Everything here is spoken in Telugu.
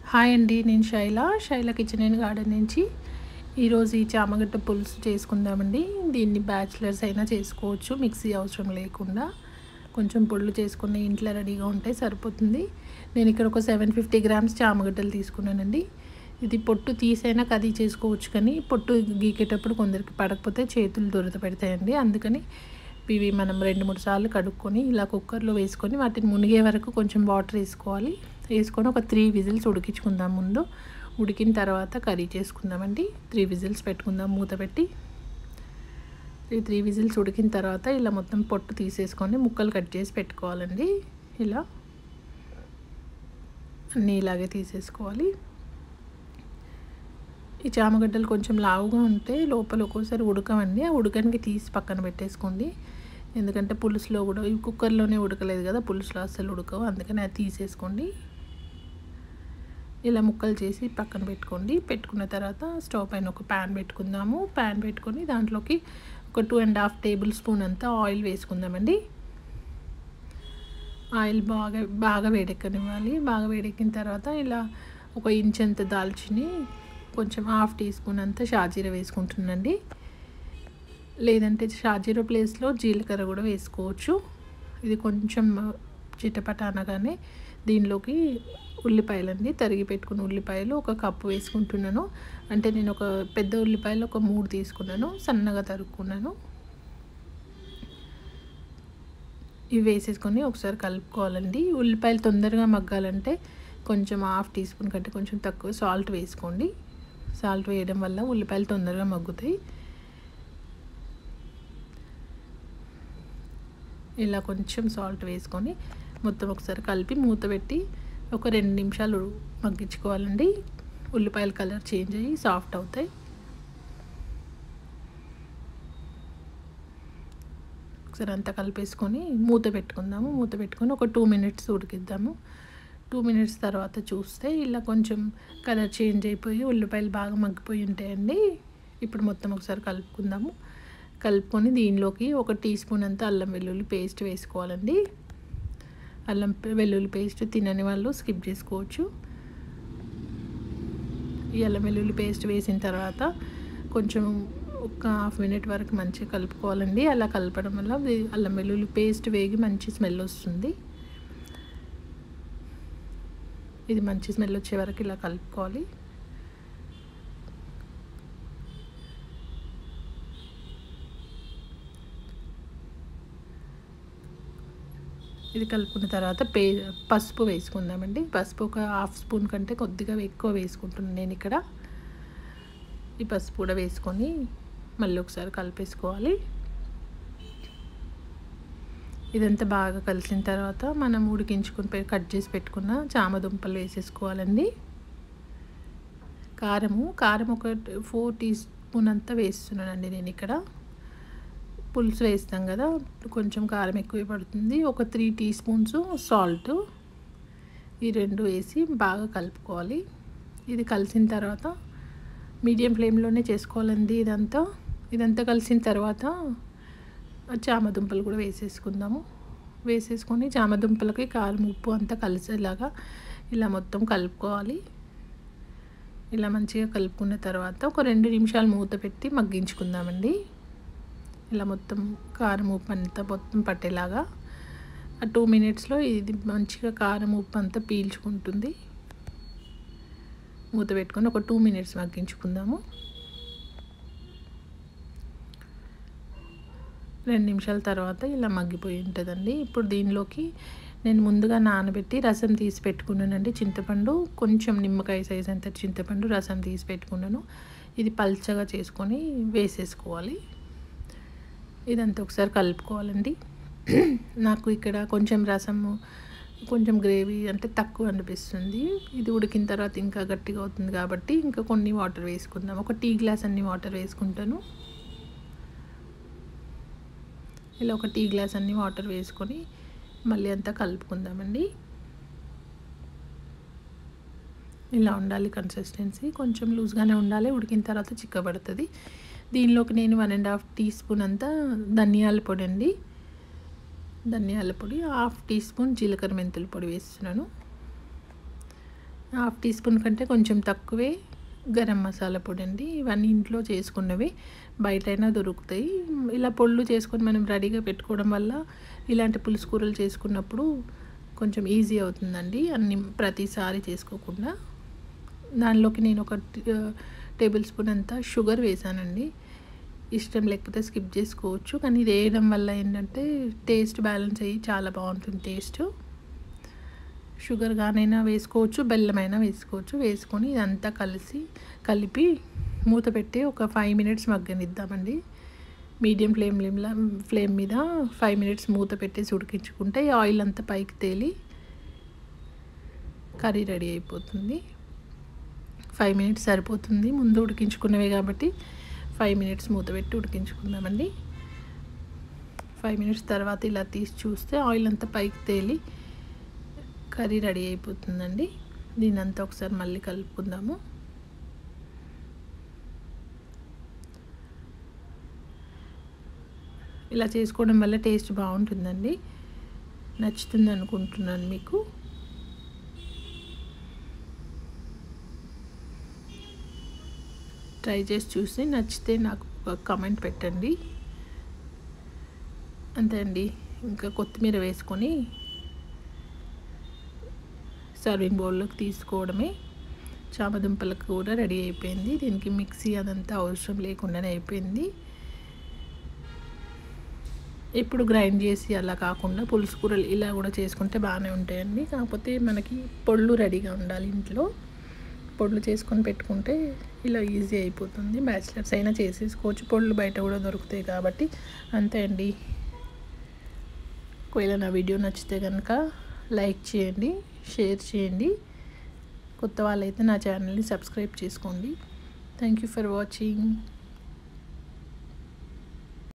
హాయ్ అండి నేను Shaila Shaila kitchen and garden నుంచి ఈరోజు ఈ చామగడ్డ పులుసు చేసుకుందామండి దీన్ని బ్యాచిలర్స్ అయినా చేసుకోవచ్చు మిక్సీ అవసరం లేకుండా కొంచెం పొడులు చేసుకుని ఇంట్లో రెడీగా ఉంటే సరిపోతుంది నేను ఇక్కడ ఒక సెవెన్ ఫిఫ్టీ గ్రామ్స్ చామగడ్డలు తీసుకున్నానండి ఇది పొట్టు తీసైనా కది చేసుకోవచ్చు కానీ పొట్టు గీకేటప్పుడు కొందరికి పడకపోతే చేతులు దురద పెడతాయండి అందుకని ఇవి మనం రెండు మూడు సార్లు కడుక్కొని ఇలా కుక్కర్లో వేసుకొని వాటిని మునిగే వరకు కొంచెం వాటర్ వేసుకోవాలి వేసుకొని ఒక త్రీ విజిల్స్ ఉడికించుకుందాం ముందు ఉడికిన తర్వాత కర్రీ చేసుకుందామండి త్రీ విజిల్స్ పెట్టుకుందాం మూత పెట్టి ఈ త్రీ విజిల్స్ ఉడికిన తర్వాత ఇలా మొత్తం పొట్టు తీసేసుకొని ముక్కలు కట్ చేసి పెట్టుకోవాలండి ఇలా అన్నీ ఇలాగే తీసేసుకోవాలి ఈ చామగడ్డలు కొంచెం లావుగా ఉంటే లోపల ఒక్కోసారి ఉడకమండి ఆ ఉడకనికి తీసి పక్కన పెట్టేసుకోండి ఎందుకంటే పులుసులో కూడా ఈ కుక్కర్లోనే ఉడకలేదు కదా పులుసులో అస్సలు ఉడకవు అందుకని అది తీసేసుకోండి ఇలా ముక్కలు చేసి పక్కన పెట్టుకోండి పెట్టుకున్న తర్వాత స్టవ్ పైన ఒక ప్యాన్ పెట్టుకుందాము ప్యాన్ పెట్టుకొని దాంట్లోకి ఒక two and half tablespoon అంతా ఆయిల్ వేసుకుందామండి ఆయిల్ బాగా బాగా వేడెక్కనివ్వాలి బాగా వేడెక్కిన తర్వాత ఇలా ఒక ఇంచ్ అంత దాల్చిని కొంచెం హాఫ్ టీ స్పూన్ అంతా షాజీర వేసుకుంటున్నాండి లేదంటే షాజీర ప్లేస్లో జీలకర్ర కూడా వేసుకోవచ్చు ఇది కొంచెం చిటపట అనగానే దీనిలోకి ఉల్లిపాయలండి తరిగి పెట్టుకున్న ఉల్లిపాయలు ఒక కప్పు వేసుకుంటున్నాను అంటే నేను ఒక పెద్ద ఉల్లిపాయలు ఒక మూడు తీసుకున్నాను సన్నగా తరుక్కున్నాను ఇవి వేసేసుకొని ఒకసారి కలుపుకోవాలండి ఉల్లిపాయలు తొందరగా మగ్గాలంటే కొంచెం హాఫ్ టీ స్పూన్ కంటే కొంచెం తక్కువ సాల్ట్ వేసుకోండి సాల్ట్ వేయడం వల్ల ఉల్లిపాయలు తొందరగా మగ్గుతాయి ఇలా కొంచెం సాల్ట్ వేసుకొని మొత్తం ఒకసారి కలిపి మూత పెట్టి ఒక రెండు నిమిషాలు మగ్గించుకోవాలండి ఉల్లిపాయల కలర్ చేంజ్ అయ్యి సాఫ్ట్ అవుతాయి ఒకసారి అంతా కలిపేసుకొని మూత పెట్టుకుందాము మూత పెట్టుకొని ఒక టూ మినిట్స్ ఉడికిద్దాము టూ మినిట్స్ తర్వాత చూస్తే ఇలా కొంచెం కలర్ చేంజ్ అయిపోయి ఉల్లిపాయలు బాగా మగ్గిపోయి ఉంటాయండి ఇప్పుడు మొత్తం ఒకసారి కలుపుకుందాము కలుపుకొని దీనిలోకి ఒక టీ స్పూన్ అంతా అల్లం వెల్లుల్లి పేస్ట్ వేసుకోవాలండి అల్లం వెల్లుల్లి పేస్ట్ తినని వాళ్ళు స్కిప్ చేసుకోవచ్చు ఈ అల్లం వెల్లుల్లి పేస్ట్ వేసిన తర్వాత కొంచెం ఒక హాఫ్ మినిట్ వరకు మంచిగా కలుపుకోవాలండి అలా కలపడం వల్ల అల్లం వెల్లుల్లి పేస్ట్ వేగి మంచి స్మెల్ వస్తుంది ఇది మంచి స్మెల్ వచ్చే వరకు ఇలా కలుపుకోవాలి ఇది కలుపుకున్న తర్వాత పే పసుపు వేసుకుందామండి పసుపు ఒక హాఫ్ స్పూన్ కంటే కొద్దిగా ఎక్కువ వేసుకుంటున్నాను నేను ఇక్కడ ఈ పసుపు కూడా వేసుకొని మళ్ళీ ఒకసారి కలిపేసుకోవాలి ఇదంతా బాగా కలిసిన తర్వాత మనం ఉడికించుకుని కట్ చేసి పెట్టుకున్న చామదుంపలు వేసేసుకోవాలండి కారము కారం ఒక ఫోర్ టీ స్పూన్ అంతా వేస్తున్నానండి నేను ఇక్కడ పులుసు వేస్తాం కదా కొంచెం కారం ఎక్కువ పడుతుంది ఒక త్రీ టీ స్పూన్స్ సాల్ట్ ఈ రెండు వేసి బాగా కలుపుకోవాలి ఇది కలిసిన తర్వాత మీడియం ఫ్లేమ్లోనే చేసుకోవాలండి ఇదంతా ఇదంతా కలిసిన తర్వాత చామదుంపలు కూడా వేసేసుకుందాము వేసేసుకొని చామదుంపలకి కారం ఉప్పు అంతా కలిసేలాగా ఇలా మొత్తం కలుపుకోవాలి ఇలా మంచిగా కలుపుకున్న తర్వాత ఒక రెండు నిమిషాలు మూత పెట్టి మగ్గించుకుందామండి ఇలా మొత్తం కారం ఉప్పు అంతా మొత్తం పట్టేలాగా ఆ టూ మినిట్స్లో ఇది మంచిగా కారం ఉప్పు అంతా పీల్చుకుంటుంది మూత పెట్టుకొని ఒక టూ మినిట్స్ మగ్గించుకుందాము రెండు నిమిషాల తర్వాత ఇలా మగ్గిపోయి ఉంటుందండి ఇప్పుడు దీనిలోకి నేను ముందుగా నానబెట్టి రసం తీసి పెట్టుకున్నానండి చింతపండు కొంచెం నిమ్మకాయ సైజ్ అంత చింతపండు రసం తీసి పెట్టుకున్నాను ఇది పల్చగా చేసుకొని వేసేసుకోవాలి ఇదంతా ఒకసారి కలుపుకోవాలండి నాకు ఇక్కడ కొంచెం రసము కొంచెం గ్రేవీ అంటే తక్కువ అనిపిస్తుంది ఇది ఉడికిన తర్వాత ఇంకా గట్టిగా అవుతుంది కాబట్టి ఇంకా కొన్ని వాటర్ వేసుకుందాం ఒక టీ గ్లాస్ అన్ని వాటర్ వేసుకుంటాను ఇలా ఒక టీ గ్లాస్ అన్ని వాటర్ వేసుకొని మళ్ళీ అంతా కలుపుకుందామండి ఇలా ఉండాలి కన్సిస్టెన్సీ కొంచెం లూజ్గానే ఉండాలి ఉడికిన తర్వాత చిక్కబడుతుంది దీనిలోకి నేను one and half teaspoon అంతా ధనియాల పొడి అండి ధనియాల పొడి హాఫ్ టీ స్పూన్ జీలకర్ర మెంతుల పొడి వేస్తున్నాను హాఫ్ టీ స్పూన్ కంటే కొంచెం తక్కువే గరం మసాలా పొడి అండి ఇవన్నీ ఇంట్లో చేసుకున్నవి బయటైనా దొరుకుతాయి ఇలా పొళ్ళు చేసుకొని మనం రెడీగా పెట్టుకోవడం వల్ల ఇలాంటి పులుసు కూరలు చేసుకున్నప్పుడు కొంచెం ఈజీ అవుతుందండి అన్ని ప్రతిసారి చేసుకోకుండా దానిలోకి నేను ఒక టేబుల్ స్పూన్ అంతా షుగర్ వేసానండి ఇష్టం లేకపోతే స్కిప్ చేసుకోవచ్చు కానీ ఇది వేయడం వల్ల ఏంటంటే టేస్ట్ బ్యాలెన్స్ అయ్యి చాలా బాగుంటుంది టేస్ట్ షుగర్ గానైనా వేసుకోవచ్చు బెల్లమైనా వేసుకోవచ్చు వేసుకొని ఇదంతా కలిసి కలిపి మూత పెట్టి ఒక ఫైవ్ మినిట్స్ మగ్గనిద్దామండి మీడియం ఫ్లేమ్ ఫ్లేమ్ మీద ఫైవ్ మినిట్స్ మూత పెట్టేసి ఉడికించుకుంటే ఈ ఆయిల్ అంతా పైకి తేలి కర్రీ రెడీ అయిపోతుంది ఫైవ్ మినిట్స్ సరిపోతుంది ముందు ఉడికించుకున్నవే కాబట్టి ఫైవ్ మినిట్స్ మూత పెట్టి ఉడికించుకుందామండి ఫైవ్ మినిట్స్ తర్వాత ఇలా తీసి చూస్తే ఆయిల్ అంతా పైకి తేలి కర్రీ రెడీ అయిపోతుందండి దీని అంతా ఒకసారి మళ్ళీ కలుపుకుందాము ఇలా చేసుకోవడం వల్ల టేస్ట్ బాగుంటుందండి నచ్చుతుంది అనుకుంటున్నాను మీకు ట్రై చేసి చూసి నచ్చితే నాకు ఒక కమెంట్ పెట్టండి అంతే అండి ఇంకా కొత్తిమీర వేసుకొని సర్వింగ్ బౌల్లోకి తీసుకోవడమే చామదుంపల కూర రెడీ అయిపోయింది దీనికి మిక్సీ అదంతా అవసరం లేకుండానే అయిపోయింది ఇప్పుడు గ్రైండ్ చేసి అలా కాకుండా పులుసు కూరలు ఇలా కూడా చేసుకుంటే బాగానే ఉంటాయండి కాకపోతే మనకి పొళ్ళు రెడీగా ఉండాలి ఇంట్లో పొళ్ళు చేసుకొని పెట్టుకుంటే ఇలా ఈజీ అయిపోతుంది బ్యాచిలర్స్ అయినా చేసేసుకోవచ్చు పొళ్ళు బయట కూడా దొరుకుతాయి కాబట్టి అంతే అండి ఒకవేళ నా వీడియో నచ్చితే కనుక లైక్ చేయండి షేర్ చేయండి కొత్త వాళ్ళైతే నా ఛానల్ని సబ్స్క్రైబ్ చేసుకోండి థ్యాంక్ యూ ఫర్ వాచింగ్